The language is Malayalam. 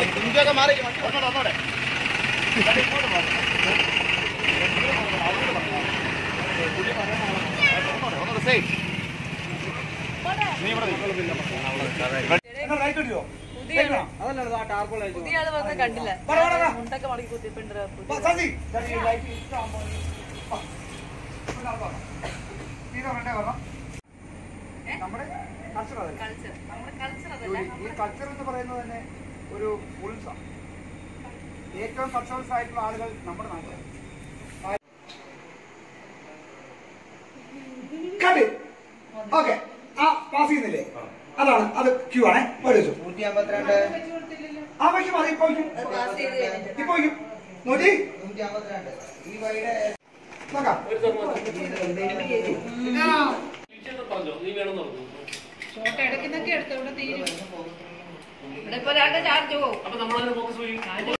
കുഞ്ചൊക്കെ മാറി ഒന്നോടെ ഒന്നോടെ ഒന്നോടെ സേഫ് നീ ഇവിടെ പുതിയ ആള് വന്ന് കണ്ടില്ല മുണ്ടൊക്കെ മടക്കി കുത്തിപ്പിണ്ട് നമ്മുടെ കൾച്ചർ അതല്ലേ കൾച്ചർ നമ്മുടെ കൾച്ചർ അതല്ല ജോലി. ഈ കൾച്ചർ എന്ന് പറയുന്നത് തന്നെ ഒരു ഉത്സവം ഏറ്റവും സക്സസ് ആയിട്ടുള്ള ആളുകൾ നമ്മുടെ നാട്ടിലാണ് കണ്ട് ഓക്കെ ആ പാസ് ചെയ്യുന്നില്ലേ അതാണ് അത് ക്യൂ ആണേ ഒരു ദിവസം നൂറ്റി അമ്പത്തിരണ്ട് ആ വയ്ക്കും അത് ഇപ്പൊ വയ്ക്കും പാസ് ചെയ്ത് കഴിഞ്ഞിട്ട് ഇപ്പൊ വയ്ക്കും നൂറ്റി നൂറ്റി അമ്പത്തിരണ്ട് ഈ വഴിയുടെ നോക്കാം ഫോട്ടോ എടുക്കുന്നൊക്കെ എടുത്ത് ഇവിടെ തീരും ഇവിടെ ഇപ്പൊ ഒരാളുടെ ചാർജ് പോകും